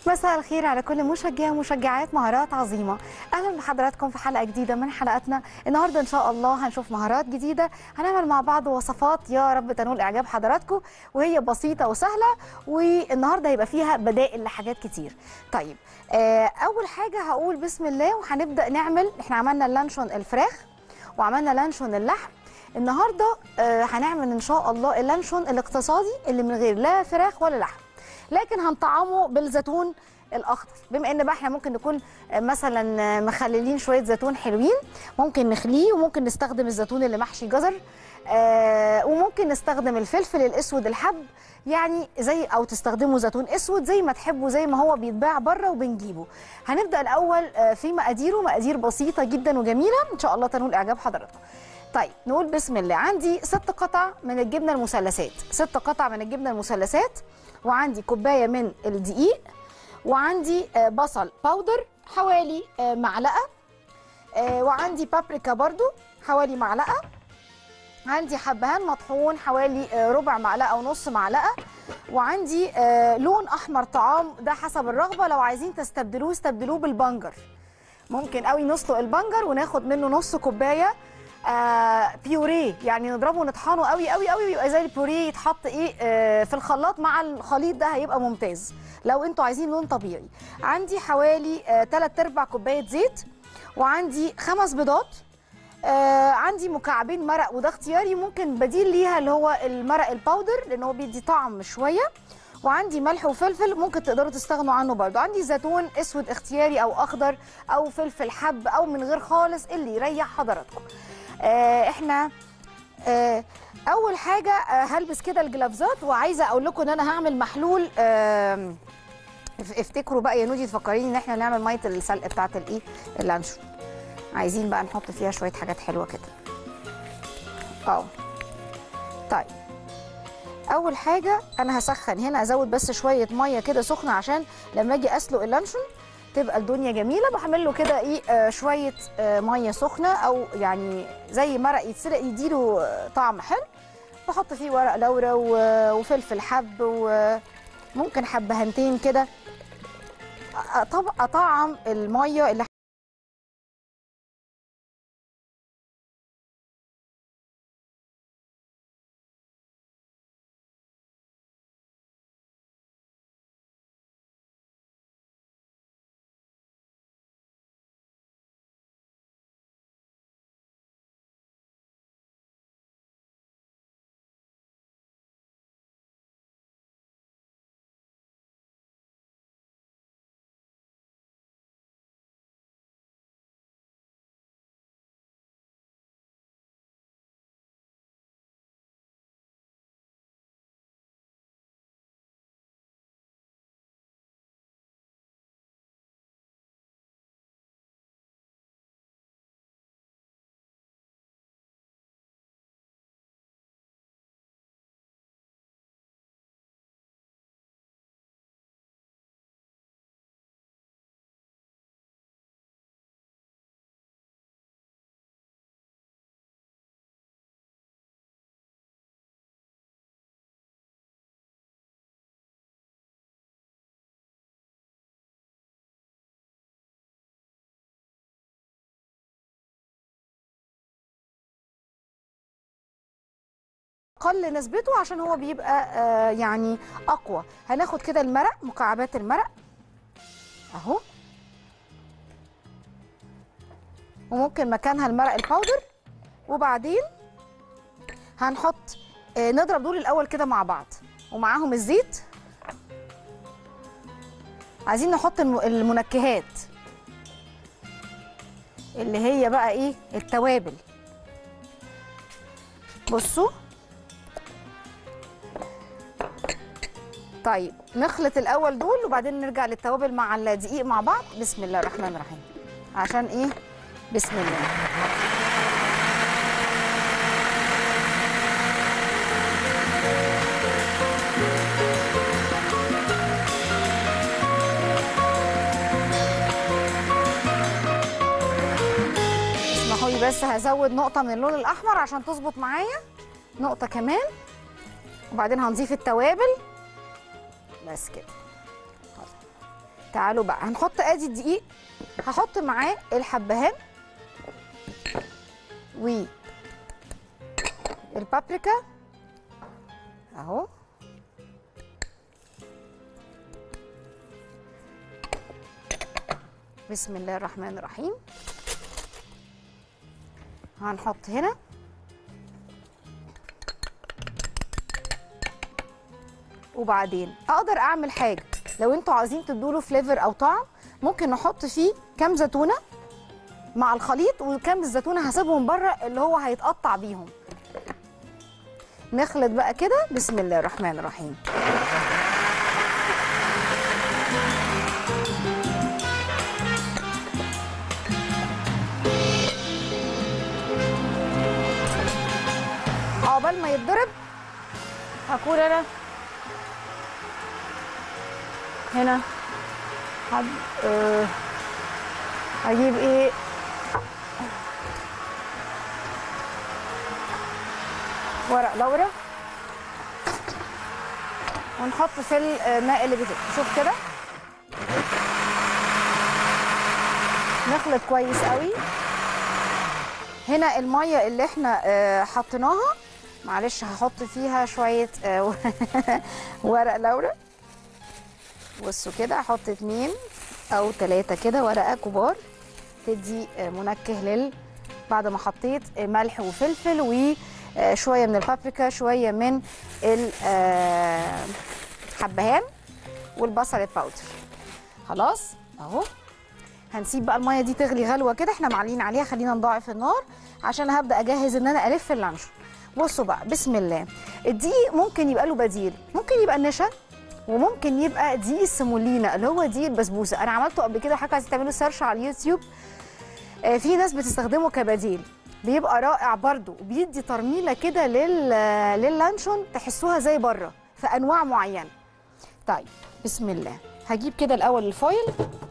مساء الخير على كل مشجع ومشجعات مهارات عظيمة أهلا بحضراتكم في حلقة جديدة من حلقاتنا النهاردة إن شاء الله هنشوف مهارات جديدة هنعمل مع بعض وصفات يا رب تنول إعجاب حضراتكم وهي بسيطة وسهلة والنهاردة هيبقى فيها بدائل لحاجات كتير طيب آه، أول حاجة هقول بسم الله وهنبدأ نعمل إحنا عملنا اللانشون الفراخ وعملنا لانشون اللحم النهارده آه، هنعمل ان شاء الله اللانشون الاقتصادي اللي من غير لا فراخ ولا لحم لكن هنطعمه بالزيتون الاخضر بما ان بقى احنا ممكن نكون آه، مثلا آه، مخللين شويه زيتون حلوين ممكن نخليه وممكن نستخدم الزيتون اللي محشي جزر آه، وممكن نستخدم الفلفل الاسود الحب يعني زي او تستخدموا زيتون اسود زي ما تحبوا زي ما هو بيتباع بره وبنجيبه هنبدا الاول آه، في مقاديره مقادير بسيطه جدا وجميله ان شاء الله تنول اعجاب حضراتكم طيب نقول بسم الله عندي ست قطع من الجبنه المثلثات ست قطع من الجبنه المثلثات وعندي كوبايه من الدقيق وعندي آه، بصل باودر حوالي آه، معلقه آه، وعندي بابريكا برضو حوالي معلقه عندي حبهان مطحون حوالي آه، ربع معلقه او نص معلقه وعندي آه، لون احمر طعام ده حسب الرغبه لو عايزين تستبدلوه استبدلوه بالبنجر ممكن قوي نسلق البنجر وناخد منه نص كوبايه آه بيوريه يعني نضربه ونطحنه قوي قوي قوي ويبقى زي البيوريه يتحط ايه آه في الخلاط مع الخليط ده هيبقى ممتاز لو انتوا عايزين لون طبيعي عندي حوالي آه 3 ارباع كوبايه زيت وعندي خمس بيضات آه عندي مكعبين مرق وده اختياري ممكن بديل ليها اللي هو المرق الباودر لان هو بيدي طعم شويه وعندي ملح وفلفل ممكن تقدروا تستغنوا عنه برضو عندي زيتون اسود اختياري او اخضر او فلفل حب او من غير خالص اللي يريح حضراتكم آه احنا آه اول حاجه آه هلبس كده الجلافزات وعايزه اقول لكم ان انا هعمل محلول آه اف- افتكروا بقى يا نودي تفكريني ان احنا نعمل ميه السلق بتاعت الايه اللانشون عايزين بقى نحط فيها شويه حاجات حلوه كده اه طيب اول حاجه انا هسخن هنا ازود بس شويه ميه كده سخنه عشان لما اجي اسلق اللانشون تبقى الدنيا جميله بعمل له كده ايه آه شويه آه ميه سخنه او يعني زي مرق يتسلق يديله آه، طعم حلو بحط فيه ورق لورا و- وفلفل حب وممكن حبهنتين كده طب اطعم الميه اللي اقل نسبته عشان هو بيبقى آه يعني اقوى هناخد كده المرق مكعبات المرق اهو وممكن مكانها المرق الباودر وبعدين هنحط آه نضرب دول الاول كده مع بعض ومعاهم الزيت عايزين نحط الم- المنكهات اللي هي بقى ايه التوابل بصوا طيب نخلط الاول دول وبعدين نرجع للتوابل مع الدقيق مع بعض بسم الله الرحمن الرحيم عشان ايه بسم الله اسمحوا لي بس هزود نقطة من اللون الأحمر عشان تظبط معايا نقطة كمان وبعدين هنضيف التوابل بس كده تعالوا بقى هنحط ادي الدقيق هحط معاه الحبهان و البابريكا اهو بسم الله الرحمن الرحيم هنحط هنا وبعدين اقدر اعمل حاجه لو انتوا عايزين تدوله فليفر او طعم ممكن نحط فيه كام زيتونه مع الخليط وكام الزيتونه هسيبهم بره اللي هو هيتقطع بيهم نخلط بقى كده بسم الله الرحمن الرحيم عقبال ما يتضرب هكون انا هنا حد أه هجيب ايه ورق لورا ونحط في الماء اللي بيتقل شوف كده نخلط كويس قوي هنا الميه اللي احنا آه، حطيناها معلش هحط فيها شويه آه، ورق لورا بصوا كده هحط اتنين او تلاتة كده ورقه كبار تدي آه، منكه لل بعد ما حطيت آه، ملح وفلفل وشويه من البابريكا شويه من الحبهان والبصل الباودر خلاص اهو هنسيب بقى الميه دي تغلي غلوه كده احنا معلين عليها خلينا نضاعف النار عشان هبدا اجهز ان انا الف اللانشون بصوا بقى بسم الله الدقيق ممكن يبقى له بديل ممكن يبقى النشا وممكن يبقى دقيق السمولينا اللي هو دقيق البسبوسه انا عملته قبل كده حضرتك عايزين تعملوا سيرش على اليوتيوب آه، في ناس بتستخدمه كبديل بيبقى رائع برضو وبيدي ترميله كده لل لللانشون تحسوها زي بره في انواع معينه طيب بسم الله هجيب كده الاول الفويل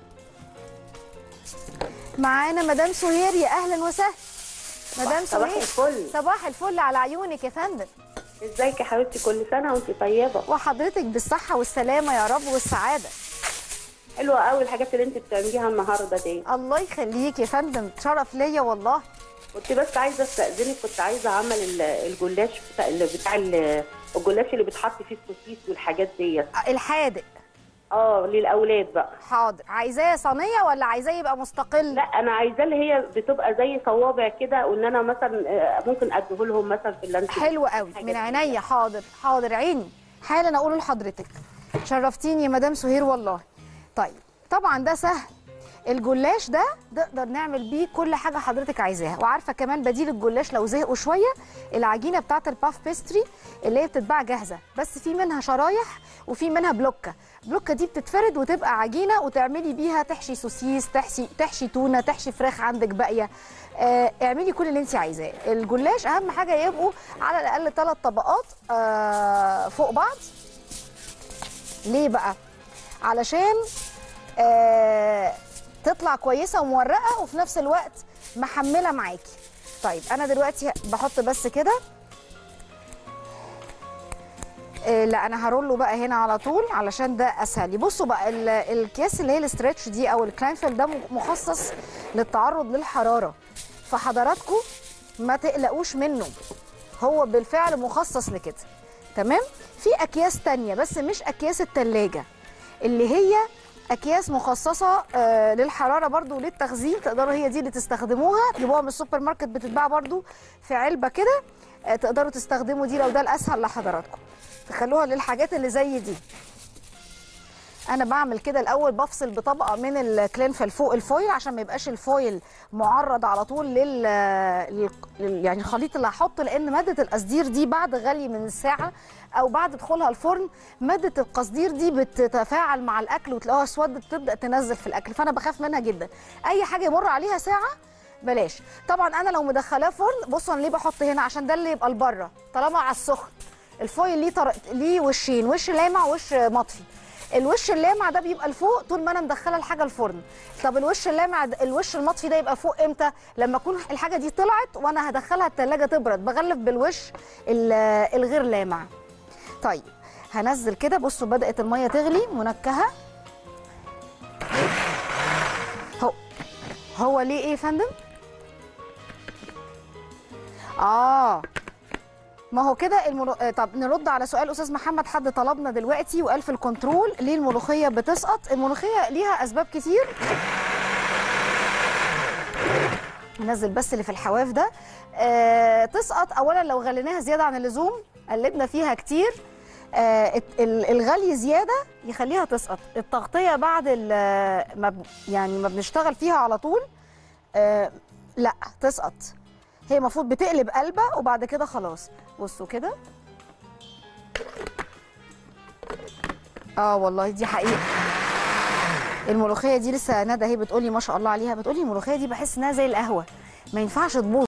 معانا مدام سهير يا اهلا وسهلا مدام صباح سهير الفل صباح الفل على عيونك يا فندم ازيك يا حبيبتي كل سنه وانت طيبه وحضرتك بالصحه والسلامه يا رب والسعاده حلوه قوي الحاجات اللي انت بتعمليها النهارده دي الله يخليك يا فندم شرف ليا والله كنت بس عايزه استاذنك كنت عايزه اعمل ال- الجلاش بتاع اللي بتاع ال- الجلاش اللي بتحط فيه السوسيس والحاجات ديت الحادق اه للاولاد بقى حاضر عايزاه صينيه ولا عايزاه يبقى مستقل لا انا عايزاه اللي هي بتبقى زي صوابع كده وان انا مثلا آه، ممكن اديه لهم مثلا في اللانش حلو قوي حاجة من كده. عينيا حاضر حاضر عيني حالا اقوله لحضرتك شرفتيني يا مدام سهير والله طيب طبعا ده سهل الجلاش ده نقدر نعمل بيه كل حاجه حضرتك عايزاها وعارفه كمان بديل الجلاش لو زهقوا شويه العجينه بتاعه الباف بيستري اللي هي بتتباع جاهزه بس في منها شرايح وفي منها بلوكه بلوكه دي بتتفرد وتبقى عجينه وتعملي بيها تحشي سوسيس تحشي تحشي تونه تحشي فراخ عندك باقيه آه اعملي كل اللي انت عايزاه الجلاش اهم حاجه يبقوا على الاقل ثلاث طبقات آه فوق بعض ليه بقى علشان آه تطلع كويسه ومورقه وفي نفس الوقت محمله معاكي طيب انا دلوقتي بحط بس كده آه، لا انا هرله بقى هنا على طول علشان ده اسهل بصوا بقى ال- الكيس اللي هي الاسترتش دي او الكلاينفيل ده مخصص للتعرض للحراره فحضراتكم ما تقلقوش منه هو بالفعل مخصص لكده تمام في اكياس تانية بس مش اكياس التلاجة اللي هي اكياس مخصصه آه للحراره برضو وللتخزين تقدروا هي دي اللي تستخدموها تجيبوها من السوبر ماركت بتتباع برضو في علبه كده آه تقدروا تستخدموا دي لو ده الاسهل لحضراتكم تخلوها للحاجات اللي زي دي انا بعمل كده الاول بفصل بطبقه من الكلينفل فوق الفويل عشان ما يبقاش الفويل معرض على طول لل, لل... لل- يعني الخليط اللي هحطه لان ماده القصدير دي بعد غلي من الساعه او بعد دخولها الفرن ماده القصدير دي بتتفاعل مع الاكل وتلاقوها اسودت تبدا تنزل في الاكل فانا بخاف منها جدا اي حاجه يمر عليها ساعه بلاش طبعا انا لو مدخلاه فرن بصوا انا ليه بحط هنا عشان ده اللي يبقى لبره طالما على السخن الفويل ليه طر... ليه وشين وش لامع ووش مطفي الوش اللامع ده بيبقى لفوق طول ما انا مدخله الحاجه الفرن طب الوش اللامع ده الوش المطفي ده يبقى فوق امتى لما اكون الحاجه دي طلعت وانا هدخلها التلاجة تبرد بغلف بالوش ال- الغير لامع طيب هنزل كده بصوا بدات الميه تغلي منكهه هو ليه ايه يا فندم اه ما هو كده الملو... آه، طب نرد على سؤال استاذ محمد حد طلبنا دلوقتي وقال في الكنترول ليه الملوخيه بتسقط الملوخيه ليها اسباب كتير ننزل بس اللي في الحواف ده آه تسقط اولا لو غليناها زياده عن اللزوم قلبنا فيها كتير آه الت- ال- الغلي زياده يخليها تسقط التغطيه بعد ال- ما ب- يعني ما بنشتغل فيها على طول آه لا تسقط هي المفروض بتقلب قلبه وبعد كده خلاص بصوا كده اه والله دي حقيقه الملوخيه دي لسه ندى هي بتقولي ما شاء الله عليها بتقولي الملوخيه دي بحس انها زي القهوه ما ينفعش تبوظ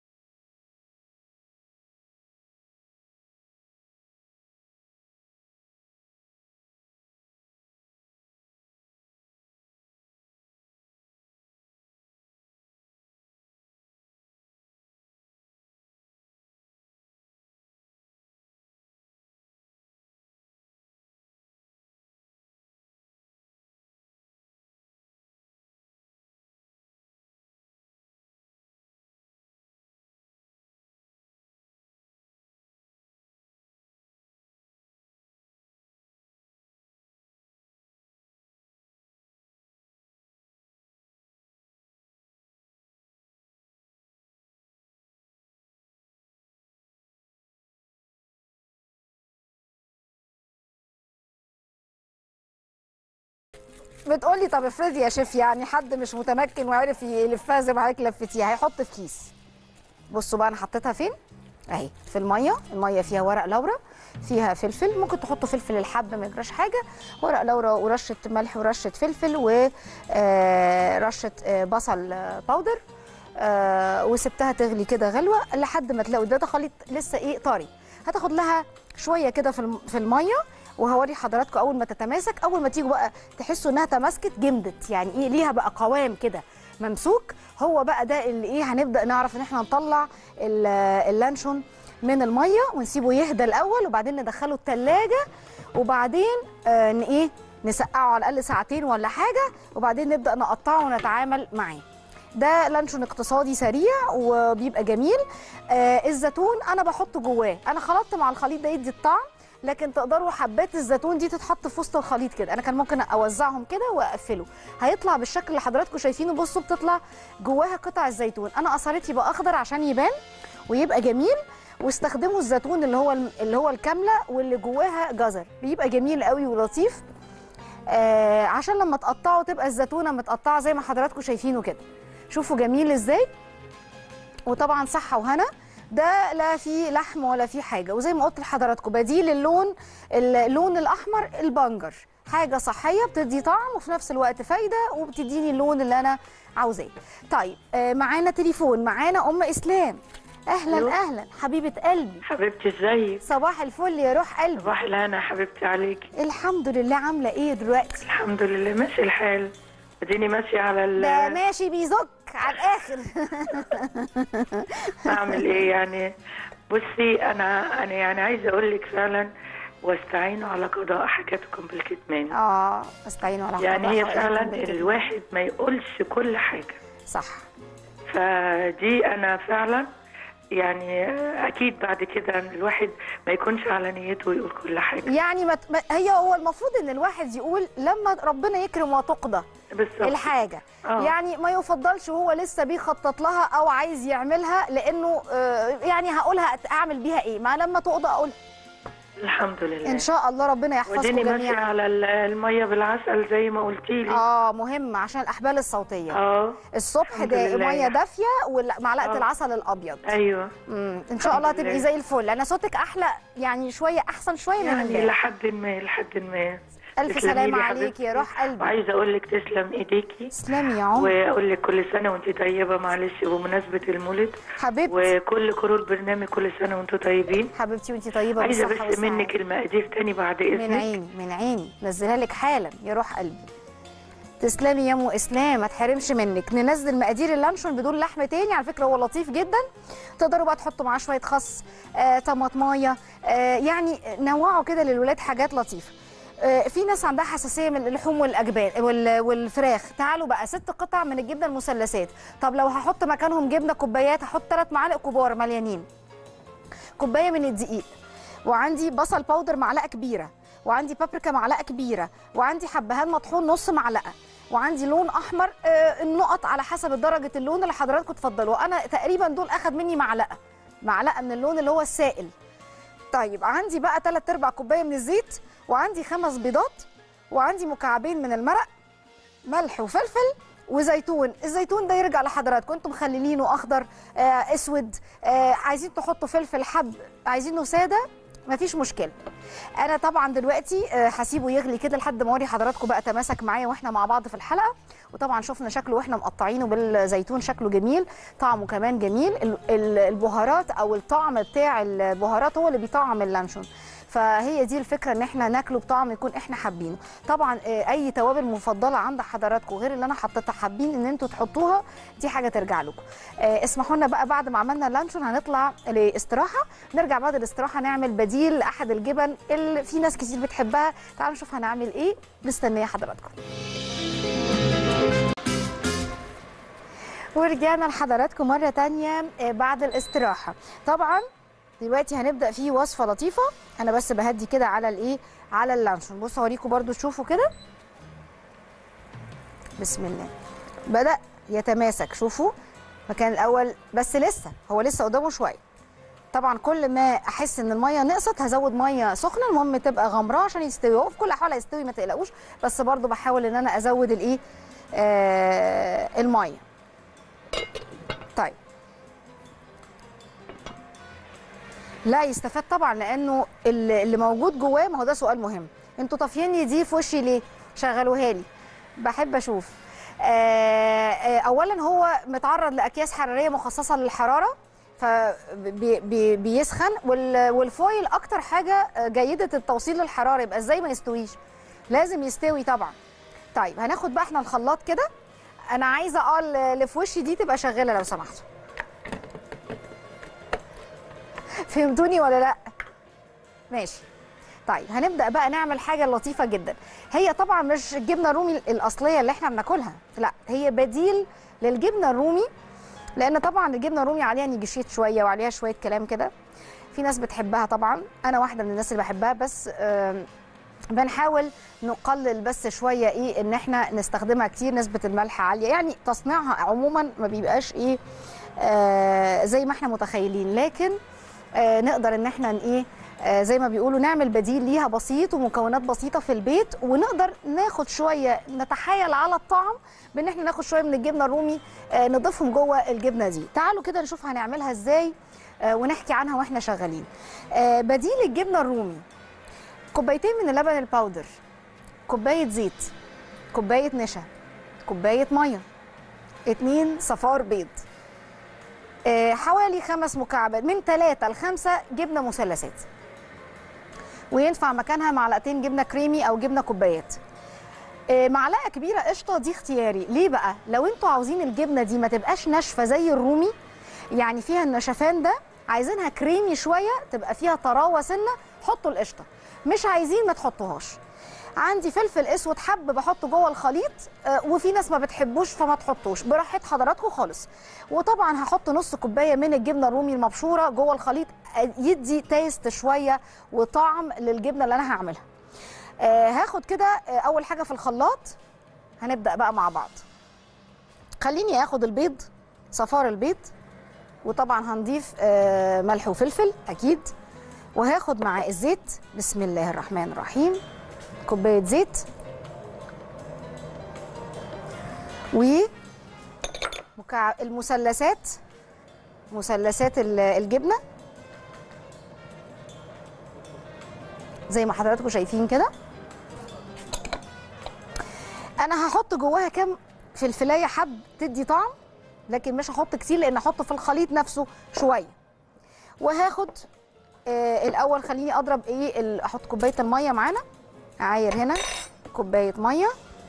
بتقولي طب افرضي يا شيف يعني حد مش متمكن وعرف يلفها زي ما حضرتك لفتيها هيحط في كيس بصوا بقى انا حطيتها فين اهي في الميه الميه فيها ورق لورا فيها فلفل ممكن تحطوا فلفل الحب ما يجراش حاجه ورق لورا ورشه ملح ورشه فلفل ورشه بصل آه، باودر آه، وسبتها تغلي كده غلوه لحد ما تلاقوا ده ده خليط لسه ايه طري هتاخد لها شويه كده في الم- في الميه وهوري حضراتكم اول ما تتماسك اول ما تيجوا بقى تحسوا انها تماسكت جمدت يعني ايه ليها بقى قوام كده ممسوك هو بقى ده اللي ايه هنبدا نعرف ان احنا نطلع ال- اللانشون من الميه ونسيبه يهدى الاول وبعدين ندخله التلاجة وبعدين آه ن- ايه نسقعه على الاقل ساعتين ولا حاجه وبعدين نبدا نقطعه ونتعامل معاه ده لانشون اقتصادي سريع وبيبقى جميل آه الزيتون انا بحطه جواه انا خلطت مع الخليط ده يدي الطعم لكن تقدروا حبات الزيتون دي تتحط في وسط الخليط كده انا كان ممكن اوزعهم كده واقفله هيطلع بالشكل اللي حضراتكم شايفينه بصوا بتطلع جواها قطع الزيتون انا قصرت يبقى اخضر عشان يبان ويبقى جميل واستخدموا الزيتون اللي هو اللي هو الكامله واللي جواها جزر بيبقى جميل قوي ولطيف آه عشان لما تقطعوا تبقى الزيتونه متقطعه زي ما حضراتكم شايفينه كده شوفوا جميل ازاي وطبعا صحه وهنا ده لا فيه لحم ولا فيه حاجه وزي ما قلت لحضراتكم بديل اللون اللون الاحمر البنجر حاجه صحيه بتدي طعم وفي نفس الوقت فايده وبتديني اللون اللي انا عاوزاه طيب آه معانا تليفون معانا ام اسلام اهلا ألو. اهلا حبيبه قلبي حبيبتي ازيك صباح الفل يا روح قلبي صباح الهنا يا حبيبتي عليكي الحمد لله عامله ايه دلوقتي الحمد لله ماشي الحال اديني ماشيه على ال ده ماشي بيزك على الاخر اعمل ايه يعني بصي انا انا يعني عايزه اقول لك فعلا واستعينوا على قضاء حاجاتكم بالكتمان اه استعينوا على يعني قضاء هي حوائجكم فعلا بالكتمان. الواحد ما يقولش كل حاجه صح فدي انا فعلا يعني اكيد بعد كده الواحد ما يكونش على نيته ويقول كل حاجه يعني ما ما- هي هو المفروض ان الواحد يقول لما ربنا يكرم وتقضى بالظبط الحاجه آه. يعني ما يفضلش هو لسه بيخطط لها او عايز يعملها لانه آه، يعني هقولها اعمل بيها ايه ما لما تقضى اقول الحمد لله ان شاء الله ربنا يحفظكم وديني ماشيه جميعا على ال- الميه بالعسل زي ما قلتي لي اه مهم عشان الاحبال الصوتيه اه الصبح الحمد ده لله. ميه دافيه ومعلقه آه. العسل الابيض ايوه امم ان شاء الله الحمد تبقي لله. زي الفل انا صوتك احلى يعني شويه احسن شويه من يعني امبارح لحد ما لحد ما الف تسلمي سلامه لي عليك يا حبيبتي. روح قلبي وعايزه اقول لك تسلم ايديكي تسلمي يا عمر واقول لك كل سنه وانت طيبه معلش بمناسبه المولد حبيبتي وكل كرور برنامج كل سنه وانتم طيبين حبيبتي وانتي طيبه عايزه بالصحه بس والسعاده منك المقادير تاني بعد من اذنك عيني من عيني نزلها لك حالا يا روح قلبي تسلمي يا ام اسلام ما تحرمش منك ننزل مقادير اللانشون بدون لحم تاني على فكره هو لطيف جدا تقدروا بقى تحطوا معاه شويه خس آه، طماطمايه آه، يعني نوعوا كده للولاد حاجات لطيفه آه، في ناس عندها حساسيه من اللحوم والاجبان وال- والفراخ تعالوا بقى ست قطع من الجبنه المثلثات طب لو هحط مكانهم جبنه كوبايات هحط ثلاث معالق كبار مليانين كوبايه من الدقيق وعندي بصل باودر معلقه كبيره وعندي بابريكا معلقه كبيره وعندي حبهان مطحون نص معلقه وعندي لون احمر آه، النقط على حسب درجه اللون اللي حضراتكم تفضلوا انا تقريبا دول اخد مني معلقه معلقه من اللون اللي هو السائل طيب عندي بقى 3 ارباع كوبايه من الزيت وعندي خمس بيضات وعندي مكعبين من المرق ملح وفلفل وزيتون الزيتون ده يرجع لحضراتكم انتم مخلينه اخضر آه اسود آه عايزين تحطوا فلفل حب عايزينه ساده مفيش مشكله انا طبعا دلوقتي آه، هسيبه يغلي كده لحد ما اوري حضراتكم بقى تماسك معايا واحنا مع بعض في الحلقه وطبعا شفنا شكله واحنا مقطعينه بالزيتون شكله جميل طعمه كمان جميل ال- ال- البهارات او الطعم بتاع البهارات هو اللي بيطعم اللانشون فهي دي الفكره ان احنا ناكله بطعم يكون احنا حابينه طبعا آه، اي توابل مفضله عند حضراتكم غير اللي انا حطيتها حابين ان انتوا تحطوها دي حاجه ترجع لكم آه، اسمحوا لنا بقى بعد ما عملنا اللانشون هنطلع لاستراحه نرجع بعد الاستراحه نعمل بديل لاحد الجبن اللي في ناس كتير بتحبها تعالوا نشوف هنعمل ايه مستنيه حضراتكم ورجعنا لحضراتكم مرة تانية آه، بعد الاستراحة طبعا دلوقتي هنبدأ فيه وصفة لطيفة أنا بس بهدي كده على الإيه على اللانشون بصوا أوريكم برضو تشوفوا كده بسم الله بدأ يتماسك شوفوا مكان الأول بس لسه هو لسه قدامه شوية طبعا كل ما احس ان الميه نقصت هزود ميه سخنه المهم تبقى غمراء عشان يستوي هو في كل الاحوال هيستوي ما تقلقوش بس برضو بحاول ان انا ازود الايه آه الميه طيب لا يستفاد طبعا لانه اللي اللي موجود جواه ما هو ده سؤال مهم انتوا طافيين دي في وشي ليه شغلوها لي بحب اشوف آه، آه، اولا هو متعرض لاكياس حراريه مخصصه للحراره فبيسخن والفويل اكتر حاجه آه، جيده التوصيل للحراره يبقى ازاي ما يستويش لازم يستوي طبعا طيب هناخد بقى احنا الخلاط كده انا عايزه اه اللي في وشي دي تبقى شغاله لو سمحتوا فهمتوني ولا لا ماشي طيب هنبدا بقى نعمل حاجه لطيفه جدا هي طبعا مش الجبنه الرومي الاصليه اللي احنا بناكلها لا هي بديل للجبنه الرومي لان طبعا الجبنه الرومي عليها نيجيشيت شويه وعليها شويه كلام كده في ناس بتحبها طبعا انا واحده من الناس اللي بحبها بس آم، بنحاول نقلل بس شويه ايه ان احنا نستخدمها كتير نسبه الملح عاليه يعني تصنيعها عموما ما بيبقاش ايه آه زي ما احنا متخيلين لكن آه نقدر ان احنا ن- ايه آه زي ما بيقولوا نعمل بديل ليها بسيط ومكونات بسيطه في البيت ونقدر ناخد شويه نتحايل على الطعم بان احنا ناخد شويه من الجبنه الرومي آه نضيفهم جوه الجبنه دي تعالوا كده نشوف هنعملها ازاي آه ونحكي عنها واحنا شغالين آه بديل الجبنه الرومي كوبايتين من اللبن الباودر كوبايه زيت كوبايه نشا كوبايه ميه اتنين صفار بيض آه، حوالي خمس مكعبات من ثلاثة لخمسة جبنة مثلثات وينفع مكانها معلقتين جبنة كريمي أو جبنة كوبايات آه، معلقة كبيرة قشطة دي اختياري ليه بقى؟ لو انتوا عاوزين الجبنة دي ما تبقاش ناشفة زي الرومي يعني فيها النشفان ده عايزينها كريمي شوية تبقى فيها طراوة سنة حطوا القشطة مش عايزين ما تحطوهاش عندي فلفل اسود حب بحطه جوه الخليط آه، وفي ناس ما بتحبوش فما تحطوش براحه حضراتكم خالص وطبعا هحط نص كوبايه من الجبنه الرومي المبشوره جوه الخليط آه، يدي تيست شويه وطعم للجبنه اللي انا هعملها آه، هاخد كده آه، اول حاجه في الخلاط هنبدا بقى مع بعض خليني اخد البيض صفار البيض وطبعا هنضيف آه، ملح وفلفل اكيد وهاخد معاه الزيت بسم الله الرحمن الرحيم كوبايه زيت و مكعب المثلثات مثلثات ال- الجبنه زي ما حضراتكم شايفين كده انا هحط جواها كام فلفلايه حب تدي طعم لكن مش هحط كتير لان احطه في الخليط نفسه شويه وهاخد آه الاول خليني اضرب ايه ال- احط كوبايه الميه معانا اعاير هنا كوبايه ميه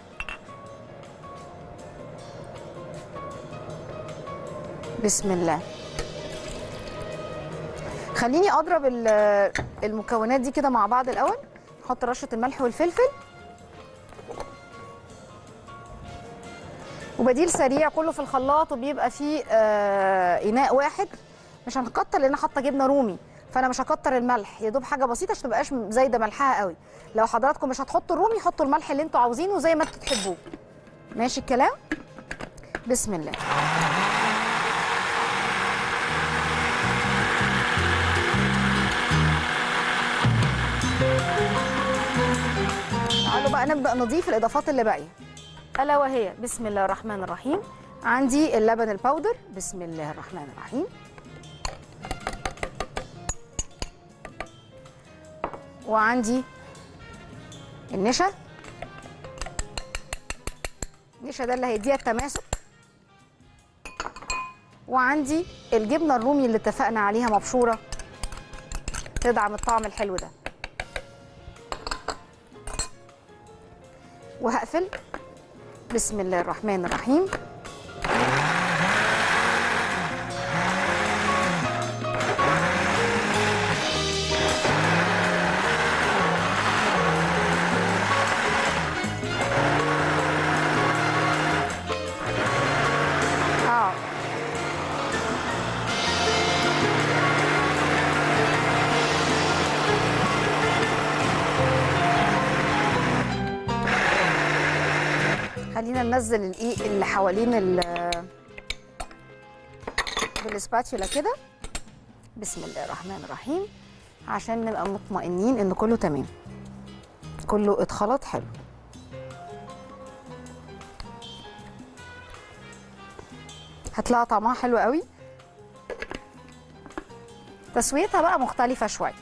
بسم الله خليني اضرب ال- المكونات دي كده مع بعض الاول نحط رشه الملح والفلفل وبديل سريع كله في الخلاط وبيبقى فيه آه اناء واحد مش هنكتر لان حاطه جبنه رومي فانا مش هكتر الملح يا دوب حاجه بسيطه عشان تبقاش زايده ملحها قوي لو حضراتكم مش هتحطوا الرومي حطوا الملح اللي انتوا عاوزينه زي ما انتوا تحبوه ماشي الكلام بسم الله تعالوا بقى نبدا نضيف الاضافات اللي باقيه الا وهي بسم الله الرحمن الرحيم عندي اللبن الباودر بسم الله الرحمن الرحيم وعندي النشا النشا ده اللي هيديها التماسك وعندي الجبنه الرومي اللي اتفقنا عليها مبشوره تدعم الطعم الحلو ده وهقفل بسم الله الرحمن الرحيم اه خلينا ننزل الايه اللي حوالين ال بالسباتشولا كده بسم الله الرحمن الرحيم عشان نبقى مطمئنين ان كله تمام كله اتخلط حلو هتلاقي طعمها حلو قوي تسويتها بقى مختلفة شوية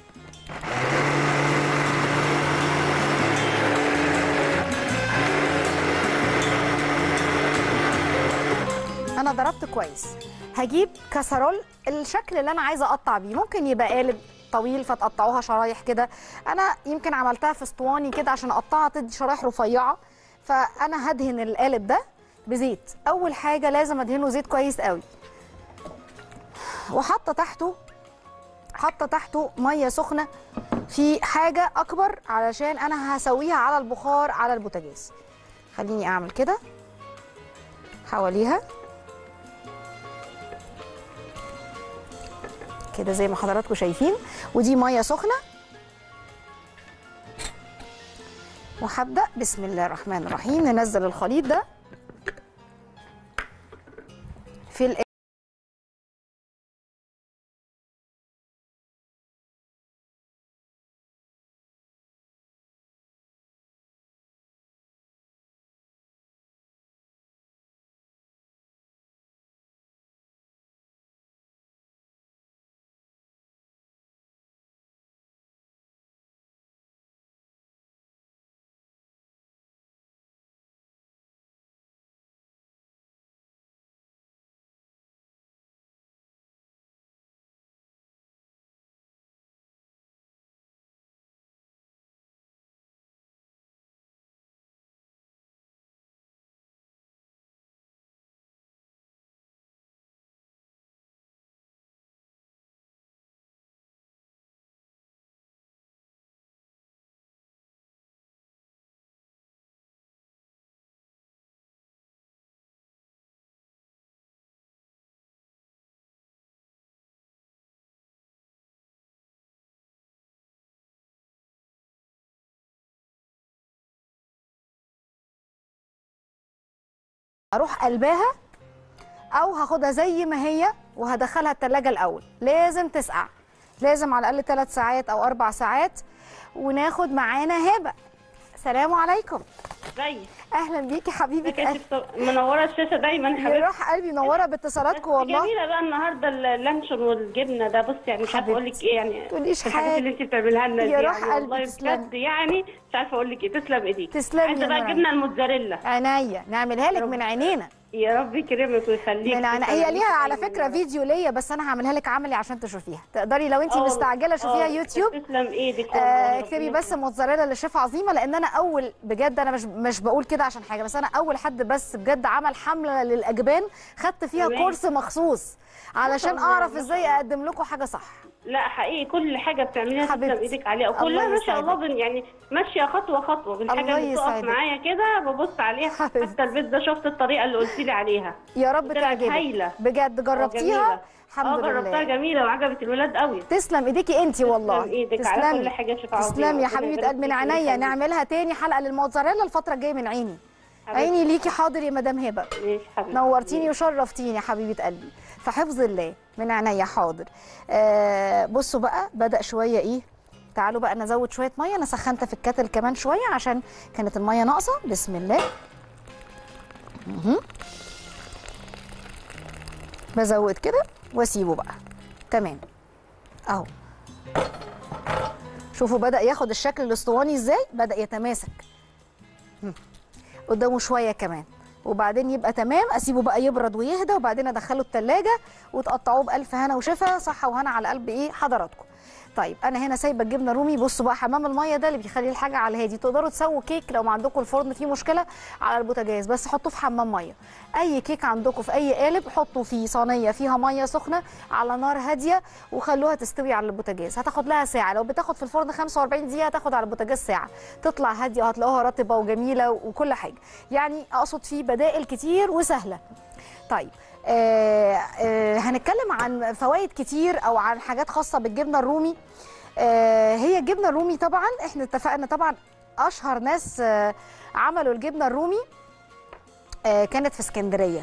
انا ضربت كويس هجيب كسرول الشكل اللي انا عايزه اقطع بيه ممكن يبقى قالب طويل فتقطعوها شرايح كده انا يمكن عملتها في اسطواني كده عشان اقطعها تدي شرايح رفيعه فانا هدهن القالب ده بزيت اول حاجه لازم ادهنه زيت كويس قوي وحاطه تحته حاطه تحته ميه سخنه في حاجه اكبر علشان انا هسويها على البخار على البوتاجاز خليني اعمل كده حواليها كده زي ما حضراتكم شايفين ودي ميه سخنه وهبدا بسم الله الرحمن الرحيم ننزل الخليط ده في ال اروح قلباها او هاخدها زي ما هي وهدخلها التلاجة الاول لازم تسقع لازم على الاقل 3 ساعات او 4 ساعات وناخد معانا هبه سلام عليكم ازيك اهلا بيكي حبيبه ازيك يا قلبي ست- منوره الشاشه دايما يا حبيبتي روح قلبي منوره باتصالاتكم والله جميله بقى النهارده اللانشون والجبنه ده بصي يعني مش عارفه اقول لك ايه يعني تقوليش الحاجات حاجة. اللي انت بتعمليها لنا دي يا روح يعني قلبي والله تسلمي. بجد يعني مش عارفه اقول لك ايه تسلم ايديك تسلمي عايزه يا بقى مرام. الجبنه الموتزاريلا عينيا نعملها لك من عينينا يا رب يكرمك ويخليك من عن... هي ليها على فكره فيديو ليا بس انا هعملها لك عملي عشان تشوفيها تقدري لو انت مستعجله شوفيها يوتيوب تسلم ايدك والله، آه، ربنا اكتبي بس يخليك. موتزاريلا لشيف عظيمه لان انا اول بجد انا مش مش بقول كده عشان حاجه بس انا اول حد بس بجد عمل حمله للاجبان خدت فيها تمام. كورس مخصوص علشان ما شاء الله، اعرف ما ازاي شاء الله. اقدم لكم حاجه صح لا حقيقي كل حاجه بتعمليها تسلم حبيبتي. ايدك عليها الله وكلها ما شاء الله يسعدك. بن يعني ماشيه خطوه خطوه بالحاجه الله اللي بتقف يسعدك. معايا كده ببص عليها حبيبتي. حتى البيت ده شفت الطريقه اللي قلت لي عليها يا رب طلعت تعجبك هايلة. بجد جربتيها اه الحمد جربتها لله جميله وعجبت الولاد قوي تسلم ايديكي انت والله تسلم ايدك على كل حاجه شوف عظيمة. تسلمي يا ربنا حبيبه يبارك قلبي من فيكي عينيا ويخليك. نعملها تاني حلقه للموتزاريلا الفتره الجايه من عيني حبيبتي. عيني ليكي حاضر يا مدام هبه ماشي حبيبتي نورتيني وشرفتيني يا حبيبه قلبي في حفظ الله من عينيا حاضر آه بصوا بقى بدا شويه ايه تعالوا بقى نزود شويه ميه انا سخنت في الكاتل كمان شويه عشان كانت الميه ناقصه بسم الله مهم. بزود كده واسيبه بقى تمام اهو شوفوا بدا ياخد الشكل الاسطواني ازاي بدا يتماسك مم. قدامه شويه كمان وبعدين يبقى تمام اسيبه بقى يبرد ويهدى وبعدين ادخله التلاجة وتقطعوه بالف هنا وشفا صحه وهنا على قلب ايه حضراتكم طيب انا هنا سايبه الجبنه رومي بصوا بقى حمام الميه ده اللي بيخلي الحاجه على الهادي تقدروا تسووا كيك لو ما عندكم الفرن فيه مشكله على البوتاجاز بس حطوه في حمام ميه اي كيك عندكم في اي قالب حطوا فيه صينيه فيها ميه سخنه على نار هاديه وخلوها تستوي على البوتاجاز هتاخد لها ساعه لو بتاخد في الفرن 45 دقيقه هتاخد على البوتاجاز ساعه تطلع هاديه وهتلاقوها رطبه وجميله وكل حاجه يعني اقصد فيه بدائل كتير وسهله طيب آه آه هنتكلم عن فوائد كتير او عن حاجات خاصه بالجبنه الرومي آه هي الجبنه الرومي طبعا احنا اتفقنا طبعا اشهر ناس آه عملوا الجبنه الرومي آه كانت في اسكندريه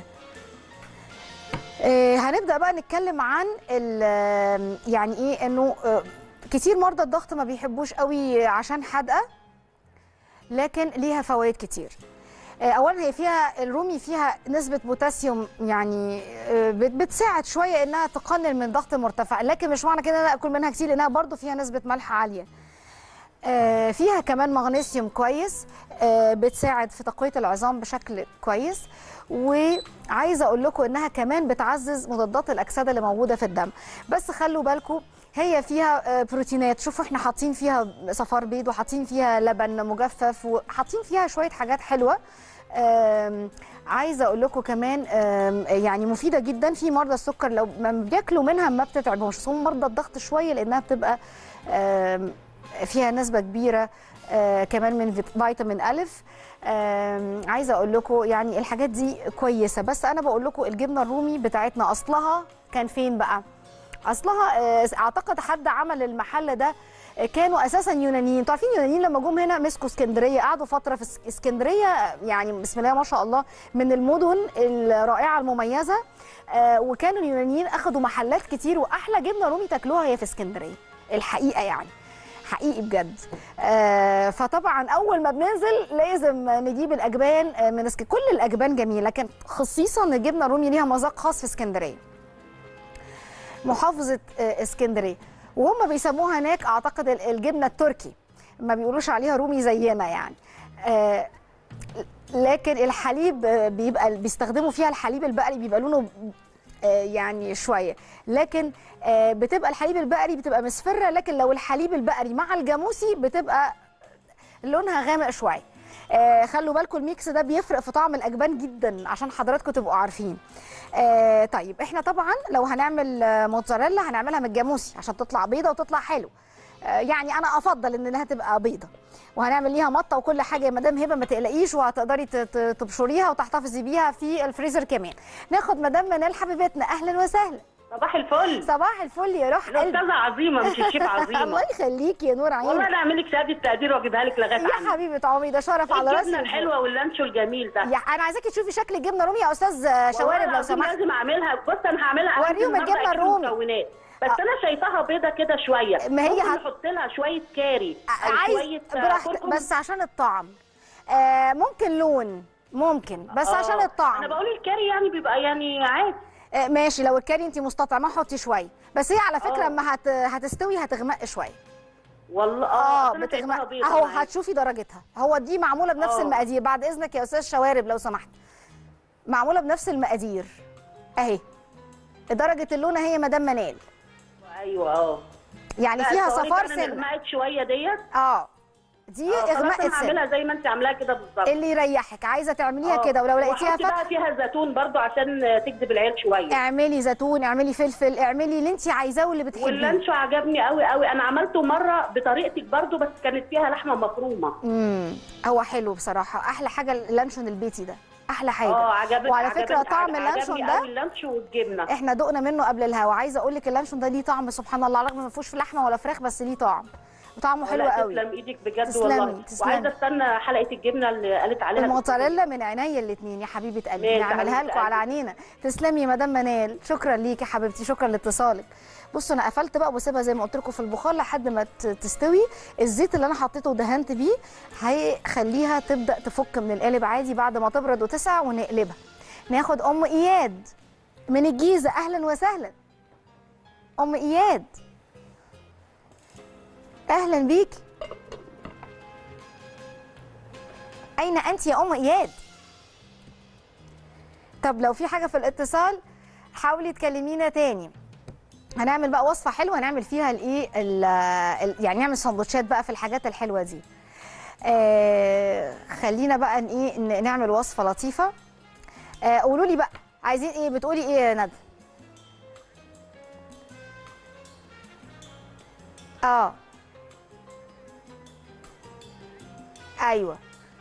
آه هنبدا بقى نتكلم عن ال- آه، يعني ايه انه آه، كتير مرضى الضغط ما بيحبوش قوي عشان حادقه لكن ليها فوائد كتير آه، اولا هي فيها الرومي فيها نسبه بوتاسيوم يعني آه، بت- بتساعد شويه انها تقلل من ضغط مرتفع لكن مش معنى كده ان انا اكل منها كتير لانها برضو فيها نسبه ملح عاليه آه، فيها كمان مغنيسيوم كويس آه، بتساعد في تقويه العظام بشكل كويس وعايزه اقول لكم انها كمان بتعزز مضادات الاكسده اللي موجوده في الدم بس خلوا بالكم هي فيها آه، بروتينات شوفوا احنا حاطين فيها صفار بيض وحاطين فيها لبن مجفف وحاطين فيها شويه حاجات حلوه آم، عايزه اقول لكم كمان آم، يعني مفيده جدا في مرضى السكر لو ما بياكلوا منها ما بتتعبهمش بس هم مرضى الضغط شويه لانها بتبقى آم، فيها نسبه كبيره آه، كمان من فيت- فيتامين الف آم، عايزه اقول لكم يعني الحاجات دي كويسه بس انا بقول لكم الجبنه الرومي بتاعتنا اصلها كان فين بقى اصلها آه، اعتقد حد عمل المحل ده آه، كانوا اساسا يونانيين انتوا عارفين اليونانيين لما جم هنا مسكوا اسكندريه قعدوا فتره في اس- اسكندريه آه، يعني بسم الله ما شاء الله من المدن الرائعه المميزه آه، وكانوا اليونانيين اخذوا محلات كتير واحلى جبنه رومي تاكلوها هي في اسكندريه الحقيقه يعني حقيقي بجد آه فطبعا اول ما بننزل لازم نجيب الاجبان آه، من اسك... كل الاجبان جميله لكن خصيصا الجبنه الرومي ليها مذاق خاص في اسكندريه محافظه آه، اسكندريه وهم بيسموها هناك اعتقد ال- الجبنه التركي ما بيقولوش عليها رومي زينا يعني آه لكن الحليب آه، بيبقى بيستخدموا فيها الحليب البقري بيبقى لونه آه، يعني شويه لكن آه، بتبقى الحليب البقري بتبقى مصفره لكن لو الحليب البقري مع الجاموسي بتبقى لونها غامق شويه آه خلوا بالكم الميكس ده بيفرق في طعم الاجبان جدا عشان حضراتكم تبقوا عارفين آه طيب احنا طبعا لو هنعمل آه، موتزاريلا هنعملها من الجاموسي عشان تطلع بيضه وتطلع حلو آه يعني انا افضل ان انها تبقى بيضه وهنعمل ليها مطه وكل حاجه يا مدام هبه ما تقلقيش وهتقدري ت- ت- تبشريها وتحتفظي بيها في الفريزر كمان ناخد مدام منال حبيبتنا اهلا وسهلا صباح الفل صباح الفل يا روح قلبي الاستاذه عظيمه مش الشيف الله عظيمه يخليكي يا نور والله عيني انا اعمل لك شهاده تقدير واجيبها لك لغايه يا عندي حبيبه عمري ده شرف على راسي الجبنه الحلوه واللانشو الجميل ده يا انا عايزاكي تشوفي شكل الجبنه رومي يا استاذ والله شوارب لو العظيم سمحت لازم اعملها بص انا هعملها عندي وريهم النهاردة الجبنة أكيد الرومي. مكونات بس انا شايفاها بيضه كده شويه ما هي ممكن هت- نحط لها شويه كاري او عايز شويه آه، براحتك كركم. بس عشان الطعم آه ممكن لون ممكن بس آه، عشان الطعم انا بقول الكاري يعني بيبقى يعني عادي آه ماشي لو الكاري انت مستطعمه حطي شويه بس هي على فكره آه. اما هت... هتستوي هتغمق شويه والله اه أصل أنا شايفاها بتغمق بيضة اهو معايا. هتشوفي درجتها هو دي معموله بنفس آه. المقادير بعد اذنك يا استاذ شوارب لو سمحت معموله بنفس المقادير اهي درجه اللون هي مدام منال ايوه اه يعني لا، فيها الصواني صفار فعلاً سنه اغمقت شويه ديت اه دي آه، خلاص اغماء انا السن هعملها زي ما انت عاملاها كده بالظبط اللي يريحك عايزه تعمليها آه. كده ولو لقيتيها وأحط فاتحه بقى فيها زيتون برضو عشان تجذب العيال شويه اعملي زيتون اعملي فلفل اعملي اللي انت عايزاه واللي بتحبيه واللانشو عجبني قوي قوي انا عملته مره بطريقتك برضو بس كانت فيها لحمه مفرومه امم هو حلو بصراحه احلى حاجه اللانشون البيتي ده احلى حاجه اه عجبني وعلى عجبني- فكره طعم عجبني اللانشون قوي ده اللانشو والجبنه احنا دقنا منه قبل الهوا عايزه اقول لك اللانشون ده ليه طعم سبحان الله على الرغم ما فيهوش لحمه ولا فراخ بس ليه طعم وطعمه حلو لا، قوي تسلم ايدك بجد تسلمي، والله تسلمي. وعايزه استنى حلقه الجبنه اللي قالت عليها الموتزاريلا من عينيا الاثنين يا حبيبه قلبي ماشي، نعملها حبيبة لكم على قلبي. عينينا تسلمي يا مدام منال شكرا ليكي يا حبيبتي شكرا لاتصالك بصوا انا قفلت بقى وبسيبها زي ما قلت لكم في البخار لحد ما ت- تستوي الزيت اللي انا حطيته ودهنت بيه هيخليها تبدا تفك من القالب عادي بعد ما تبرد وتسع ونقلبها ناخد ام اياد من الجيزه اهلا وسهلا ام اياد اهلا بيكي أين أنت يا أم إياد؟ طب لو في حاجة في الاتصال حاولي تكلمينا تاني هنعمل بقى وصفة حلوة نعمل فيها الإيه ال- ال- يعني نعمل سندوتشات بقى في الحاجات الحلوة دي آه خلينا بقى ن- إيه ن- نعمل وصفة لطيفة آه قولوا لي بقى عايزين إيه بتقولي إيه يا ندى؟ آه أيوه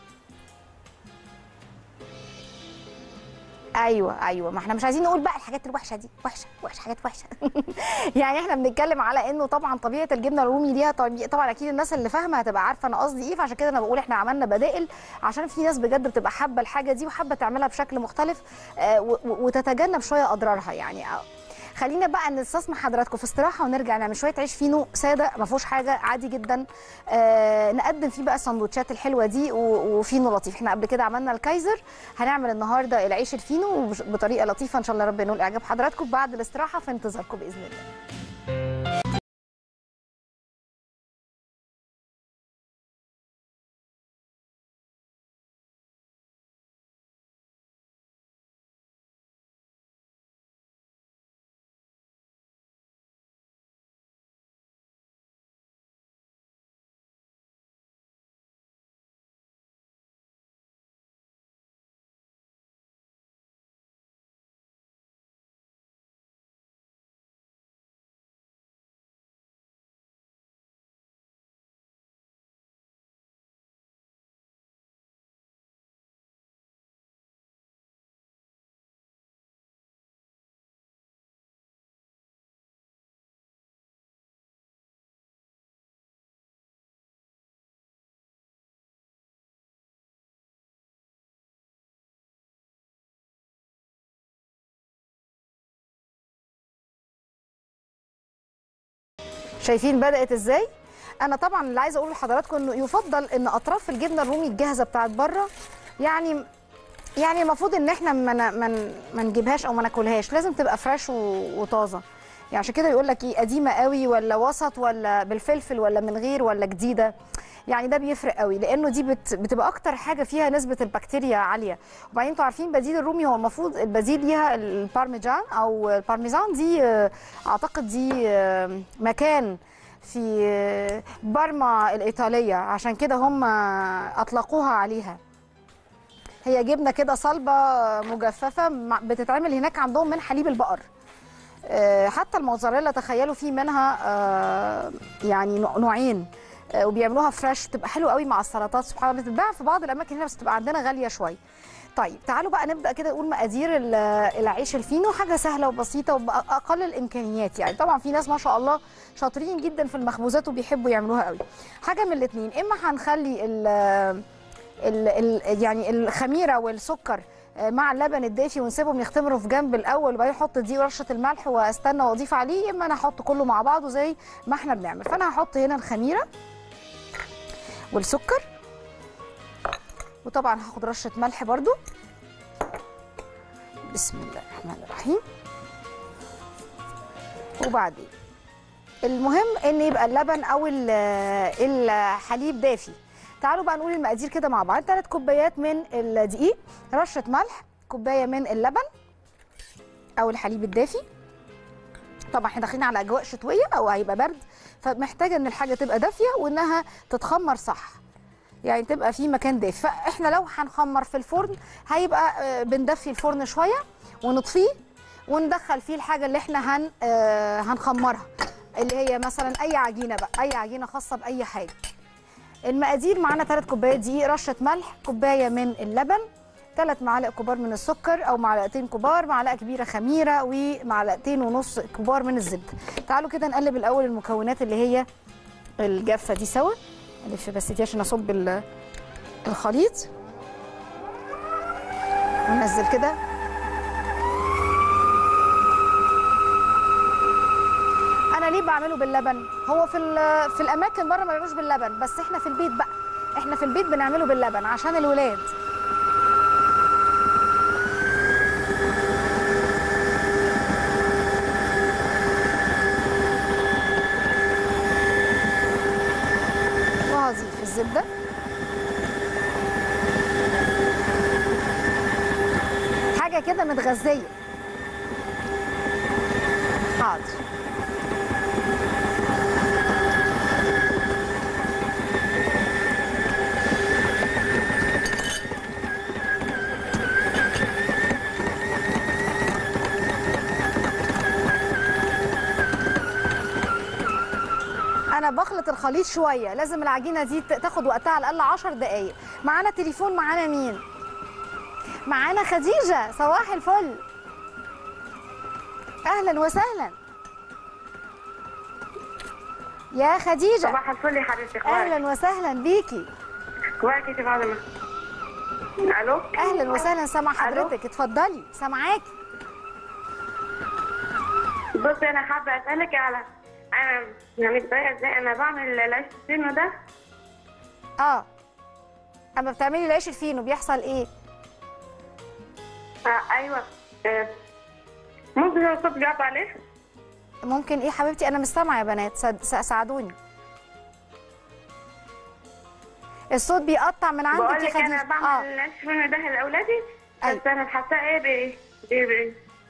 ايوه ايوه ما احنا مش عايزين نقول بقى الحاجات الوحشه دي وحشه وحشه حاجات وحشه يعني احنا بنتكلم على انه طبعا طبيعه الجبنه الرومي ليها طبيعة طبعا اكيد الناس اللي فاهمه هتبقى عارفه انا قصدي ايه فعشان كده انا بقول احنا عملنا بدائل عشان في ناس بجد بتبقى حابه الحاجه دي وحابه تعملها بشكل مختلف آه، و- و- وتتجنب شويه اضرارها يعني آه، خلينا بقى نستسمح حضراتكم في استراحه ونرجع نعمل شويه عيش فينو ساده ما فيهوش حاجه عادي جدا آه نقدم فيه بقى السندوتشات الحلوه دي و- وفينو لطيف احنا قبل كده عملنا الكايزر هنعمل النهارده العيش الفينو وبش- بطريقه لطيفه ان شاء الله رب ينول اعجاب حضراتكم بعد الاستراحه في انتظاركم باذن الله شايفين بدات ازاي انا طبعا اللي عايزه اقوله لحضراتكم انه يفضل ان اطراف الجبنه الرومي الجاهزه بتاعت بره يعني يعني المفروض ان احنا ما ن- ما ن- ما نجيبهاش او ما ناكلهاش لازم تبقى فريش و- وطازه يعني عشان كده يقول لك ايه قديمه قوي ولا وسط ولا بالفلفل ولا من غير ولا جديده يعني ده بيفرق قوي لانه دي بت بتبقى اكتر حاجه فيها نسبه البكتيريا عاليه وبعدين انتوا عارفين بديل الرومي هو المفروض البديل ليها البارميجان او البارميزان دي آه، اعتقد دي آه، مكان في آه، بارما الايطاليه عشان كده هم اطلقوها عليها هي جبنه كده صلبه مجففه مع- بتتعمل هناك عندهم من حليب البقر آه، حتى الموزاريلا تخيلوا في منها آه، يعني نوع- نوعين آه، وبيعملوها فريش بتبقى حلوه قوي مع السلطات سبحان الله بتتباع في بعض الاماكن هنا بس بتبقى عندنا غاليه شويه طيب تعالوا بقى نبدا كده نقول مقادير ال- العيش الفينو حاجه سهله وبسيطه وباقل الامكانيات يعني طبعا في ناس ما شاء الله شاطرين جدا في المخبوزات وبيحبوا يعملوها قوي حاجه من الاثنين اما هنخلي ال ال ال يعني الخميره والسكر آه، مع اللبن الدافي ونسيبهم يختمروا في جنب الاول وبعدين احط دي ورشه الملح واستنى واضيف عليه يا اما انا احط كله مع بعضه زي ما احنا بنعمل فانا هحط هنا الخميره والسكر وطبعا هاخد رشه ملح برضو بسم الله الرحمن الرحيم وبعدين المهم ان يبقى اللبن او ال- الحليب دافي تعالوا بقى نقول المقادير كده مع بعض ثلاث كوبايات من الدقيق رشه ملح كوبايه من اللبن او الحليب الدافي طبعا احنا داخلين على اجواء شتويه او هيبقى برد فمحتاجه ان الحاجه تبقى دافيه وانها تتخمر صح يعني تبقى في مكان دافي فاحنا لو هنخمر في الفرن هيبقى آه، بندفي الفرن شويه ونطفيه وندخل فيه الحاجه اللي احنا هن آه، هنخمرها اللي هي مثلا اي عجينه بقى اي عجينه خاصه باي حاجه المقادير معانا 3 كوبايات دقيق رشه ملح كوبايه من اللبن ثلاث معالق كبار من السكر او معلقتين كبار معلقه كبيره خميره ومعلقتين ونص كبار من الزبده تعالوا كده نقلب الاول المكونات اللي هي الجافه دي سوا الف بس دي عشان اصب ال- الخليط وننزل كده انا ليه بعمله باللبن هو في ال- في الاماكن بره ما بيعملوش باللبن بس احنا في البيت بقى احنا في البيت بنعمله باللبن عشان الولاد وهضيف الزبده حاجه كده متغذيه حاضر انا بخلط الخليط شويه لازم العجينه دي ت- تاخد وقتها على الاقل 10 دقائق معانا تليفون معانا مين معانا خديجه صباح الفل اهلا وسهلا يا خديجه صباح الفل يا حبيبتي اخبارك اهلا وسهلا بيكي اخبارك يا فاطمه الو اهلا وسهلا سامع حضرتك اتفضلي سامعاكي بصي انا حابه اسالك على انا يعني بطريقه ازاي انا بعمل العيش الفينو ده اه اما بتعملي العيش الفينو بيحصل ايه آه ايوه آه. ممكن الصوت بيقطع عليه ممكن ايه حبيبتي انا مش سامعه يا بنات سد- س- ساعدوني الصوت بيقطع من عندك بقول يا لك انا خديجه بعمل اه العيش الفينو ده لاولادي أيوة. بس انا حاساه ايه بي بي بي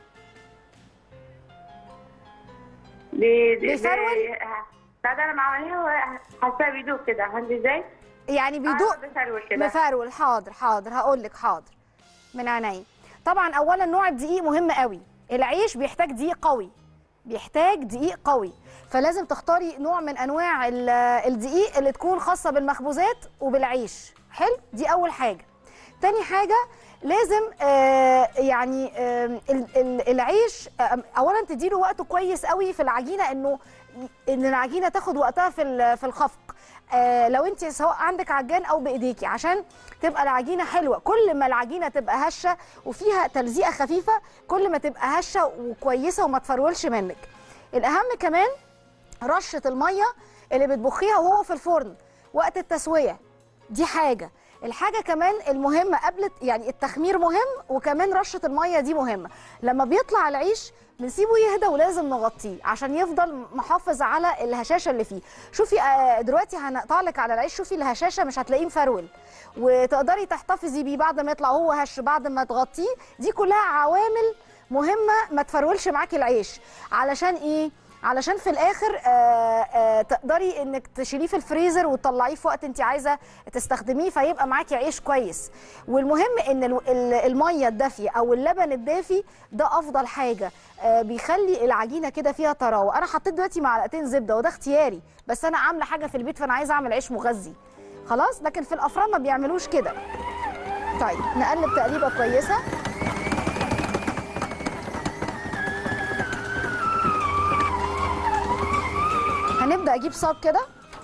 بي بي بيفرول؟ بي- بعد انا ما عملها حاساه بيدوب كده عندي ازاي؟ يعني بيدوق آه، بيفرول كده مفرول حاضر حاضر هقول لك حاضر من عينيا طبعا اولا نوع الدقيق مهم قوي العيش بيحتاج دقيق قوي بيحتاج دقيق قوي فلازم تختاري نوع من انواع ال- الدقيق اللي تكون خاصه بالمخبوزات وبالعيش حلو دي اول حاجه تاني حاجه لازم آه يعني آه ال- ال- العيش آه اولا تديله وقته كويس قوي في العجينه انه ان العجينه تاخد وقتها في ال- في الخفق آه لو انت سواء عندك عجان او بايديكي عشان تبقى العجينه حلوه كل ما العجينه تبقى هشه وفيها تلزيقه خفيفه كل ما تبقى هشه وكويسه وما تفرولش منك الاهم كمان رشه الميه اللي بتبخيها وهو في الفرن وقت التسويه دي حاجه الحاجه كمان المهمه قبل يعني التخمير مهم وكمان رشه الميه دي مهمه لما بيطلع العيش بنسيبه يهدى ولازم نغطيه عشان يفضل محافظ على الهشاشه اللي فيه شوفي آه، دلوقتي هنقطع لك على العيش شوفي الهشاشه مش هتلاقيه مفرول وتقدري تحتفظي بيه بعد ما يطلع هو هش بعد ما تغطيه دي كلها عوامل مهمه ما تفرولش معاكي العيش علشان ايه علشان في الاخر آه آه تقدري انك تشيليه في الفريزر وتطلعيه في وقت انت عايزه تستخدميه فيبقى معاكي عيش كويس والمهم ان ال- ال- الميه الدافيه او اللبن الدافي ده افضل حاجه آه بيخلي العجينه كده فيها طراوه انا حطيت دلوقتي معلقتين زبده وده اختياري بس انا عامله حاجه في البيت فانا عايزه اعمل عيش مغذي خلاص لكن في الافران ما بيعملوش كده طيب نقلب تقليبه كويسه هنبدا اجيب صاج كده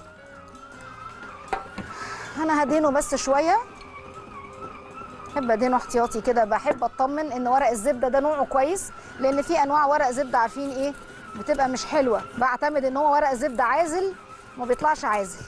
انا هدهنه بس شويه بحب ادهنه احتياطي كده بحب اطمن ان ورق الزبده ده نوعه كويس لان في انواع ورق زبده عارفين ايه بتبقى مش حلوه بعتمد ان هو ورق زبده عازل ما بيطلعش عازل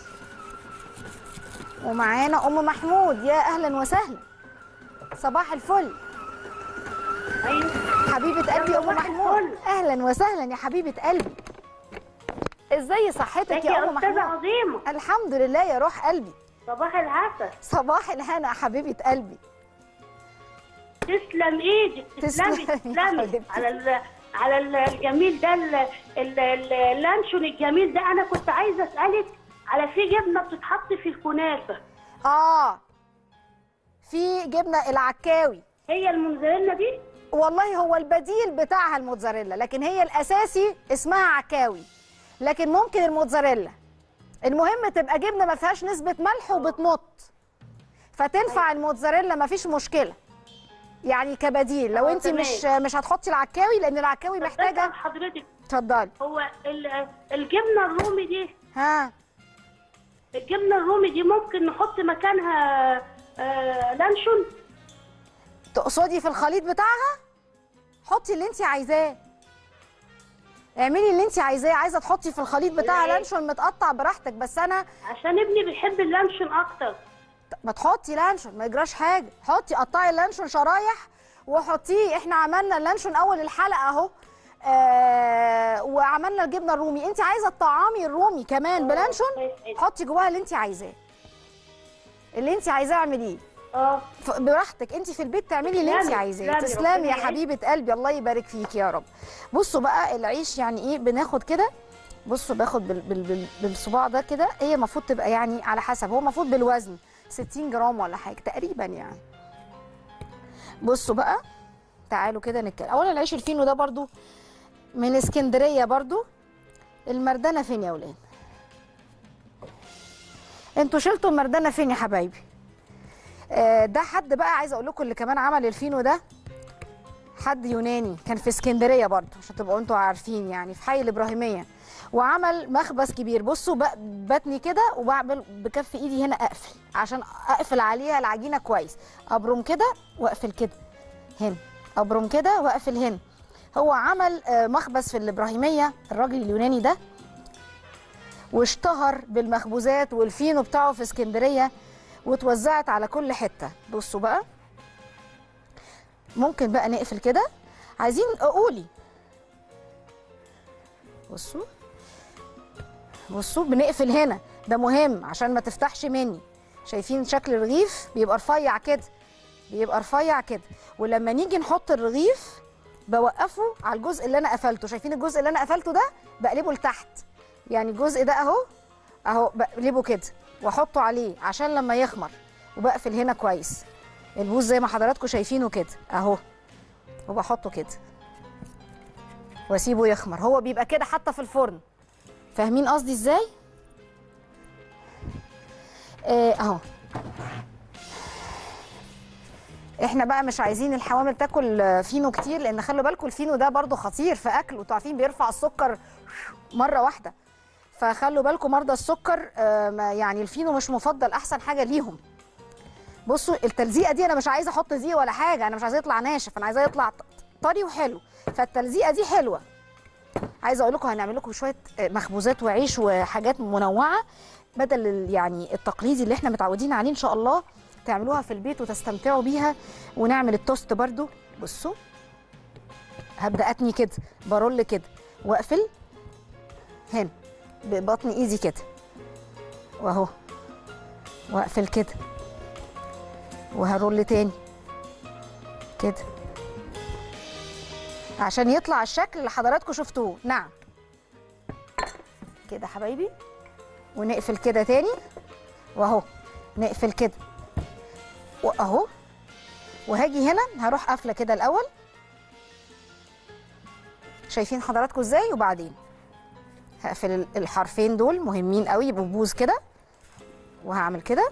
ومعانا ام محمود يا اهلا وسهلا صباح الفل ايوه حبيبه قلبي يا ام صباح محمود الفل. اهلا وسهلا يا حبيبه قلبي ازاي صحتك ازيك يا يا ام استاذه محمود عظيمه الحمد لله يا روح قلبي صباح العسل صباح الهنا يا حبيبه قلبي تسلم ايدك تسلمي تسلمي تسلمي حبيبتي. على ال على ال- الجميل ده ال- ال- ال- اللانشون الجميل ده انا كنت عايزه اسالك على في جبنه بتتحط في الكنافه اه في جبنه العكاوي هي الموزاريلا دي والله هو البديل بتاعها الموتزاريلا لكن هي الاساسي اسمها عكاوي لكن ممكن الموتزاريلا المهم تبقى جبنه ما فيهاش نسبه ملح وبتمط فتنفع الموتزاريلا ما فيش مشكله يعني كبديل لو آه، انت تمام. مش مش هتحطي العكاوي لان العكاوي محتاجه بسأل حضرتك اتفضلي هو ال- الجبنه الرومي دي ها الجبنه الرومي دي ممكن نحط مكانها آه لانشون تقصدي في الخليط بتاعها حطي اللي انت عايزاه اعملي اللي انت عايزاه عايزه تحطي في الخليط بتاعها إيه؟ لانشون متقطع براحتك بس انا عشان ابني بيحب اللانشون اكتر ما تحطي لانشون ما يجراش حاجه حطي قطعي اللانشون شرايح وحطيه احنا عملنا اللانشون اول الحلقه اهو آه وعملنا الجبنه الرومي انت عايزه تطعمي الرومي كمان بلانشون كويس. حطي جواها اللي انت عايزاه اللي انت عايزاه اعمليه اه ف- براحتك انت في البيت تعملي اللي انت تسلمي، عايزاه تسلمي، تسلمي ربنا يا يعينك. حبيبه قلبي الله يبارك فيك يا رب بصوا بقى العيش يعني ايه بناخد كده بصوا باخد بال بال بال بالصباع ده كده هي المفروض تبقى يعني على حسب هو المفروض بالوزن 60 جرام ولا حاجه تقريبا يعني بصوا بقى تعالوا كده نتكلم اولا العيش الفينو ده برضو من اسكندريه برضو المردانه فين يا ولاد انتوا شلتوا المردانه فين يا حبايبي آه، ده حد بقى عايزه اقول لكم اللي كمان عمل الفينو ده حد يوناني كان في اسكندريه برضه عشان تبقوا انتوا عارفين يعني في حي الابراهيميه وعمل مخبز كبير بصوا ب- بتني كده وبعمل بكف ايدي هنا اقفل عشان اقفل عليها العجينه كويس ابرم كده واقفل كده هنا ابرم كده واقفل هنا هو عمل آه، مخبز في الابراهيميه الراجل اليوناني ده واشتهر بالمخبوزات والفينو بتاعه في اسكندريه واتوزعت على كل حته بصوا بقى ممكن بقى نقفل كده عايزين قولي بصوا بصوا بنقفل هنا ده مهم عشان ما تفتحش مني شايفين شكل الرغيف بيبقى رفيع كده بيبقى رفيع كده ولما نيجي نحط الرغيف بوقفه على الجزء اللي انا قفلته شايفين الجزء اللي انا قفلته ده بقلبه لتحت يعني الجزء ده اهو اهو بقلبه كده واحطه عليه عشان لما يخمر وبقفل هنا كويس البوز زي ما حضراتكم شايفينه كده اهو وبحطه كده واسيبه يخمر هو بيبقى كده حتى في الفرن فاهمين قصدي ازاي آه، اهو احنا بقى مش عايزين الحوامل تاكل آه، فينو كتير لان خلوا بالكم الفينو ده برضو خطير في اكل وانتوا عارفين بيرفع السكر مره واحده فخلوا بالكم مرضى السكر آه، ما- يعني الفينو مش مفضل احسن حاجه ليهم بصوا التلزيقه دي انا مش عايزه احط زي ولا حاجه انا مش عايزاه يطلع ناشف انا عايزاه يطلع ط- طري وحلو فالتلزيقه دي حلوه عايزه اقول لكم هنعمل لكم شويه آه، مخبوزات وعيش وحاجات منوعه بدل ال- يعني التقليدي اللي احنا متعودين عليه ان شاء الله تعملوها في البيت وتستمتعوا بيها ونعمل التوست برضو بصوا هبدا اتني كده برول كده واقفل هنا ببطن ايدي كده واهو واقفل كده وهرول تاني كده عشان يطلع الشكل اللي حضراتكم شفتوه نعم كده حبايبي ونقفل كده تاني واهو نقفل كده واهو وهاجي هنا هروح قافله كده الاول شايفين حضراتكم ازاي وبعدين هقفل ال- الحرفين دول مهمين قوي يبقوا بوز كده وهعمل كده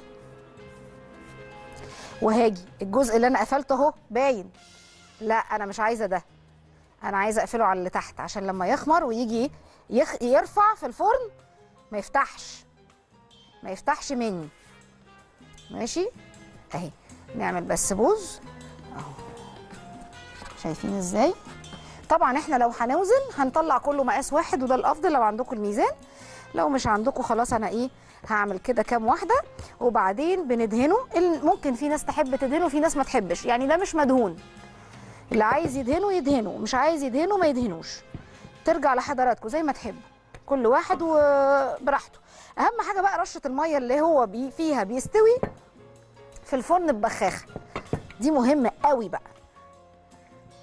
وهاجي الجزء اللي انا قفلته اهو باين لا انا مش عايزه ده انا عايزه اقفله على اللي تحت عشان لما يخمر ويجي يخ... يرفع في الفرن ما يفتحش ما يفتحش مني ماشي اهي نعمل بس بوز اهو شايفين ازاي طبعا احنا لو هنوزن هنطلع كله مقاس واحد وده الافضل لو عندكم الميزان لو مش عندكم خلاص انا ايه هعمل كده كام واحده وبعدين بندهنه ال- ممكن في ناس تحب تدهنه وفي ناس ما تحبش يعني ده مش مدهون اللي عايز يدهنه يدهنه مش عايز يدهنه ما يدهنوش ترجع لحضراتكم زي ما تحبوا كل واحد وبراحته اهم حاجه بقى رشه الميه اللي هو بي فيها بيستوي في الفرن ببخاخه دي مهمه قوي بقى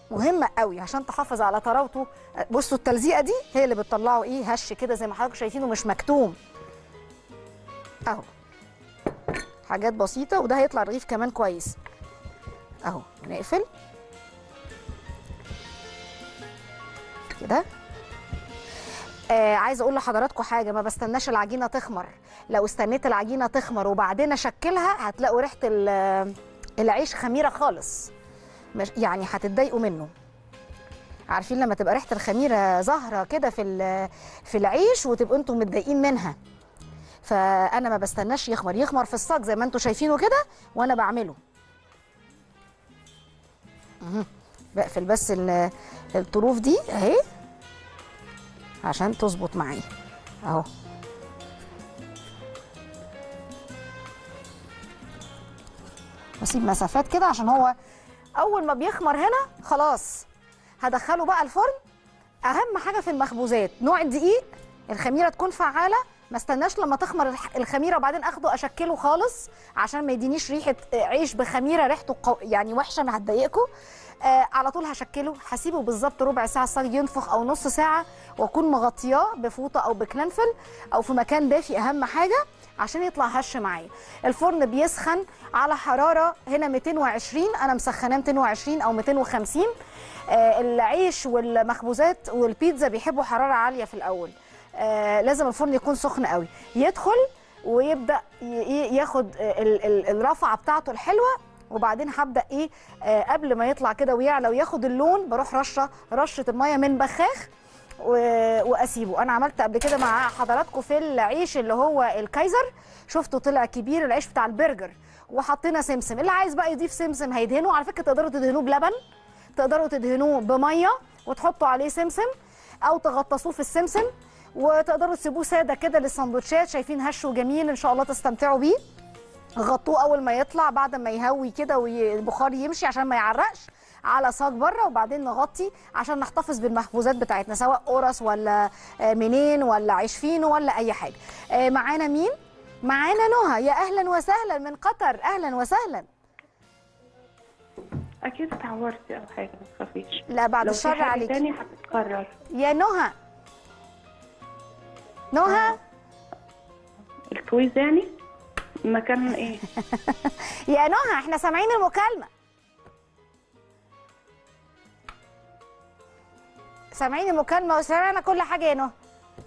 مهمه قوي عشان تحافظ على طراوته بصوا التلزيقه دي هي اللي بتطلعه ايه هش كده زي ما حضراتكم شايفينه مش مكتوم اهو حاجات بسيطه وده هيطلع رغيف كمان كويس اهو نقفل كده آه عايزه اقول لحضراتكم حاجه ما بستناش العجينه تخمر لو استنيت العجينه تخمر وبعدين اشكلها هتلاقوا ريحه ال- العيش خميره خالص مش يعني هتتضايقوا منه عارفين لما تبقى ريحه الخميره ظاهره كده في ال- في العيش وتبقوا انتم متضايقين منها فانا ما بستناش يخمر يخمر في الصاج زي ما انتم شايفينه كده وانا بعمله مهم. بقفل بس ال- الطروف دي اهي عشان تظبط معايا اهو بسيب مسافات كده عشان هو اول ما بيخمر هنا خلاص هدخله بقى الفرن اهم حاجه في المخبوزات نوع الدقيق الخميره تكون فعاله ما استناش لما تخمر الح- الخميره وبعدين اخده اشكله خالص عشان ما يدينيش ريحه آه، عيش بخميره ريحته قو... يعني وحشه ما هتضايقكم آه على طول هشكله هسيبه بالظبط ربع ساعه الصاج ينفخ او نص ساعه واكون مغطياه بفوطه او بكلنفل او في مكان دافي اهم حاجه عشان يطلع هش معايا الفرن بيسخن على حراره هنا 220 انا مسخناه 220 او 250 آه العيش والمخبوزات والبيتزا بيحبوا حراره عاليه في الاول آه لازم الفرن يكون سخن قوي يدخل ويبدا ي- ي- ياخد آه، ال- ال- الرفعه بتاعته الحلوه وبعدين هبدا ايه آه قبل ما يطلع كده ويعلى وياخد اللون بروح رشه رشه الميه من بخاخ و- واسيبه انا عملت قبل كده مع حضراتكم في العيش اللي هو الكايزر شفته طلع كبير العيش بتاع البرجر وحطينا سمسم اللي عايز بقى يضيف سمسم هيدهنه على فكره تقدروا تدهنوه بلبن تقدروا تدهنوه بميه وتحطوا عليه سمسم او تغطسوه في السمسم وتقدروا تسيبوه ساده كده للسندوتشات شايفين هشه جميل ان شاء الله تستمتعوا بيه غطوه اول ما يطلع بعد ما يهوي كده والبخار يمشي عشان ما يعرقش على صاج بره وبعدين نغطي عشان نحتفظ بالمخبوزات بتاعتنا سواء قرص ولا آه، منين ولا عيش فينو ولا اي حاجه آه، معانا مين معانا نهى يا اهلا وسهلا من قطر اهلا وسهلا اكيد اتعورتي او حاجه ما تخافيش لا بعد لو في الشر حاجه عليك تاني هتتكرر يا نهى نهى الكويز يعني مكان ايه يا نهى احنا سامعين المكالمه سامعين المكالمه وسمعنا كل حاجه يا نهى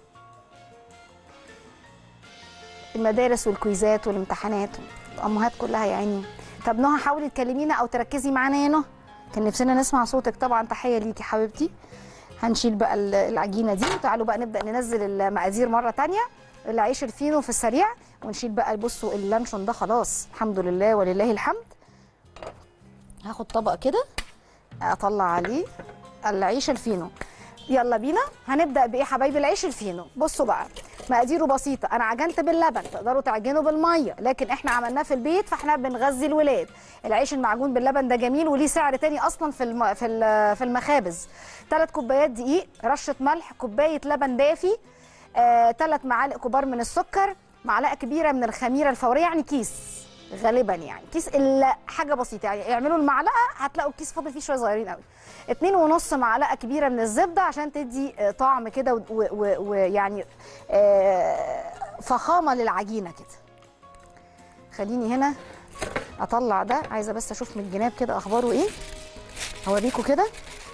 المدارس والكويزات والامتحانات الامهات كلها يا عيني طب نهى حاولي تكلمينا او تركزي معانا يا نهى كان نفسنا نسمع صوتك طبعا تحيه ليكي حبيبتي هنشيل بقى ال- العجينه دي وتعالوا بقى نبدا ننزل المقادير مره تانية العيش الفينو في السريع ونشيل بقى بصوا اللانشون ده خلاص الحمد لله ولله الحمد هاخد طبق كده اطلع عليه العيش الفينو يلا بينا هنبدا بايه حبايبي العيش الفينو بصوا بقى مقاديره بسيطه انا عجنت باللبن تقدروا تعجنوا بالميه لكن احنا عملناه في البيت فاحنا بنغذي الولاد العيش المعجون باللبن ده جميل وليه سعر تاني اصلا في الم... في ال- في المخابز ثلاث كوبايات دقيق رشه ملح كوبايه لبن دافي ثلاث معالق كبار من السكر معلقه كبيره من الخميره الفوريه يعني كيس غالبا يعني كيس الا حاجه بسيطه يعني اعملوا المعلقه هتلاقوا الكيس فاضل فيه شويه صغيرين قوي اتنين ونص معلقه كبيره من الزبده عشان تدي آه، طعم كده و- و- ويعني آه، فخامه للعجينه كده خليني هنا اطلع ده عايزه بس اشوف من الجناب كده اخباره ايه هوريكم كده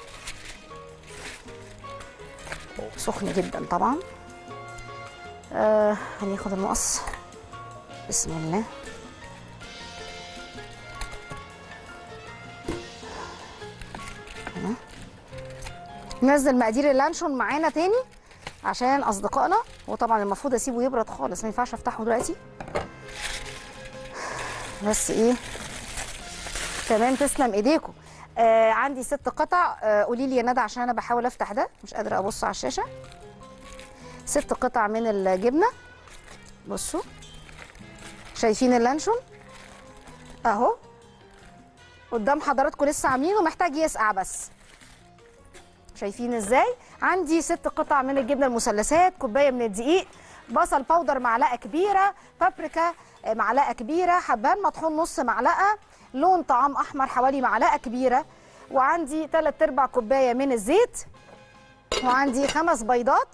سخن جدا طبعا آه هناخد المقص بسم الله هنا. ننزل مقادير اللانشون معانا تاني عشان اصدقائنا وطبعا المفروض اسيبه يبرد خالص ما ينفعش افتحه دلوقتي بس ايه تمام تسلم ايديكم آه عندي ست قطع آه قولي لي يا ندى عشان انا بحاول افتح ده مش قادره ابص على الشاشه ست قطع من الجبنه بصوا شايفين اللانشون اهو قدام حضراتكم لسه عاملينه محتاج يسقع بس شايفين ازاي عندي ست قطع من الجبنه المثلثات كوبايه من الدقيق بصل باودر معلقه كبيره بابريكا آه، معلقه كبيره حبان مطحون نص معلقه لون طعام احمر حوالي معلقه كبيره وعندي 3 ارباع كوبايه من الزيت وعندي خمس بيضات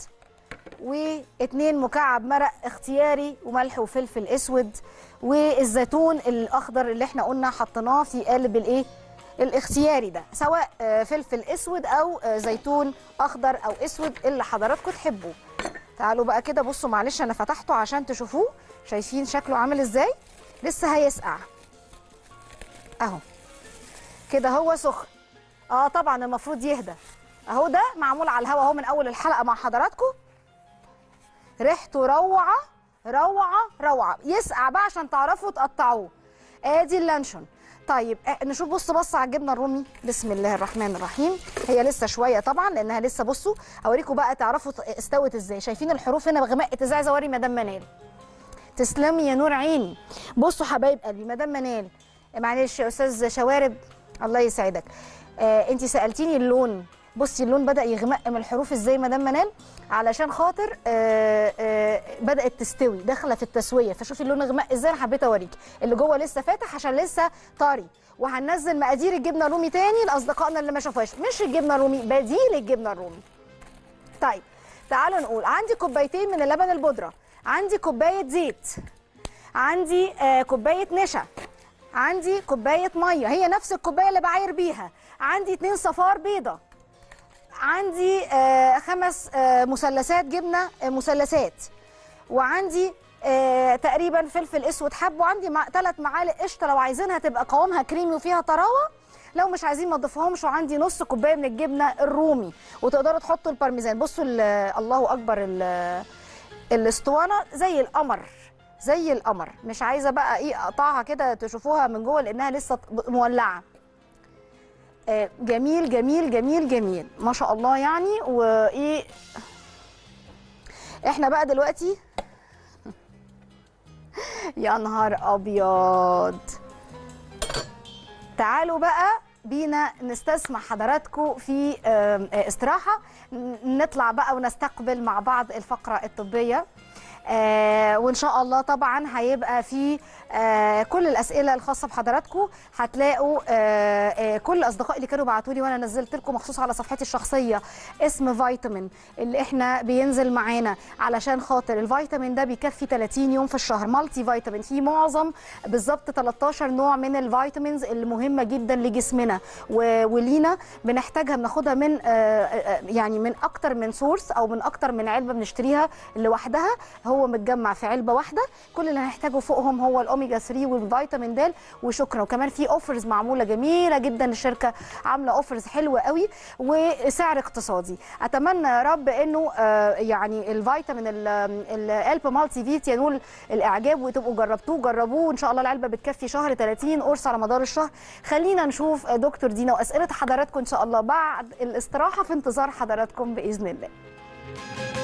واتنين مكعب مرق اختياري وملح وفلفل اسود والزيتون الاخضر اللي احنا قلنا حطيناه في قالب الايه الاختياري ده سواء آه، فلفل اسود او آه، زيتون اخضر او اسود اللي حضراتكم تحبوه تعالوا بقى كده بصوا معلش انا فتحته عشان تشوفوه شايفين شكله عامل ازاي لسه هيسقع اهو كده هو سخن اه طبعا المفروض يهدى اهو ده معمول على الهوا اهو من اول الحلقه مع حضراتكم ريحته روعه روعه روعه يسقع بقى عشان تعرفوا تقطعوه ادي اللانشون طيب آه، نشوف بص بص على الجبنه الرومي بسم الله الرحمن الرحيم هي لسه شويه طبعا لانها لسه بصوا اوريكم بقى تعرفوا ت- استوت ازاي شايفين الحروف هنا غمقت ازاي عايزه اوري مدام منال تسلمي يا نور عيني بصوا حبايب قلبي مدام منال معلش يا استاذ شوارب الله يسعدك آه انت سالتيني اللون بصي اللون بدا يغمق من الحروف ازاي مدام منال علشان خاطر آه آه بدات تستوي داخله في التسويه فشوفي اللون غمق ازاي انا حبيت اوريكي اللي جوه لسه فاتح عشان لسه طري وهننزل مقادير الجبنه الرومي تاني لاصدقائنا اللي ما شافوهاش مش الجبنه الرومي بديل الجبنه الرومي طيب تعالوا نقول عندي كوبايتين من اللبن البودره عندي كوبايه زيت عندي آه كوبايه نشا عندي كوبايه ميه هي نفس الكوبايه اللي بعاير بيها عندي اتنين صفار بيضه عندي آه خمس آه مثلثات جبنه آه مثلثات وعندي آه تقريبا فلفل اسود حب وعندي مع ثلاث معالق قشطه لو عايزينها تبقى قوامها كريمي وفيها طراوه لو مش عايزين ما تضيفهمش وعندي نص كوبايه من الجبنه الرومي وتقدروا تحطوا البارميزان بصوا ال- الله اكبر ال- الاسطوانه زي القمر زي القمر مش عايزه بقى ايه اقطعها كده تشوفوها من جوه لانها لسه مولعه آه، جميل جميل جميل جميل ما شاء الله يعني وايه احنا بقى دلوقتي يا نهار ابيض تعالوا بقى بينا نستسمع حضراتكم في آم، آه، استراحه ن- نطلع بقى ونستقبل مع بعض الفقره الطبيه آه وان شاء الله طبعا هيبقى في آه كل الاسئله الخاصه بحضراتكم هتلاقوا آه آه كل اصدقائي اللي كانوا بعتوا لي وانا نزلت لكم مخصوص على صفحتي الشخصيه اسم فيتامين اللي احنا بينزل معانا علشان خاطر الفيتامين ده بيكفي 30 يوم في الشهر مالتي فيتامين فيه معظم بالظبط 13 نوع من الفيتامينز اللي مهمه جدا لجسمنا و- ولينا بنحتاجها بناخدها من آه، آه، يعني من اكتر من سورس او من اكتر من علبه بنشتريها لوحدها هو متجمع في علبه واحده كل اللي هنحتاجه فوقهم هو الاوميجا 3 والفيتامين د وشكرا وكمان في اوفرز معموله جميله جدا الشركه عامله اوفرز حلوه قوي وسعر اقتصادي اتمنى يا رب انه آه، يعني الفيتامين الالب مالتي فيت ينول الاعجاب وتبقوا جربتوه جربوه ان شاء الله العلبه بتكفي شهر 30 قرص على مدار الشهر خلينا نشوف آه، دكتور دينا واسئله حضراتكم ان شاء الله بعد الاستراحه في انتظار حضراتكم باذن الله